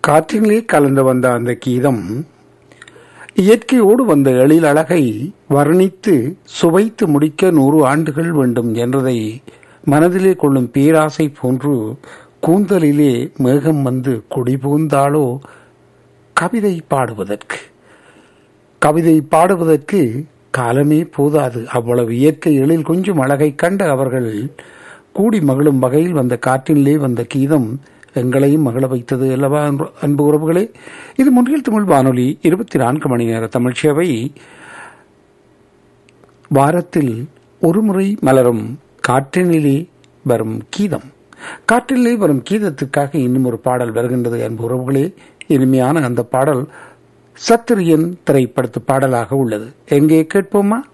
காற்றிலே கலந்து வந்த அந்த கீதம் இயற்கையோடு வந்த எழில் அழகை வர்ணித்து சுவைத்து முடிக்க நூறு ஆண்டுகள் வேண்டும் என்றதை மனதிலே கொள்ளும் பேராசை போன்று கூந்தலிலே மேகம் வந்து கொடிபூந்தாலோ கவிதை பாடுவதற்கு கவிதை பாடுவதற்கு காலமே போதாது அவ்வளவு இயற்கை எழில் கொஞ்சம் அழகை கண்ட அவர்கள் கூடி மகிழும் வகையில் வந்த காற்றிலே வந்த கீதம் எங்களையும் மகிழ வைத்தது அல்லவா அன்பு- அன்பு உறவுகளே இது முன்றில் தமிழ் வானொலி இருபத்தி நான்கு மணி நேர தமிழ் சேவை வாரத்தில் ஒருமுறை மலரும் காற்றினிலே வரும் கீதம் காற்றிலே வரும் கீதத்துக்காக இன்னும் ஒரு பாடல் வருகின்றது அன்பு உறவுகளே இனிமையான அந்த பாடல் சத்திரியன் திரைப்படத்து பாடலாக உள்ளது எங்கே கேட்போமா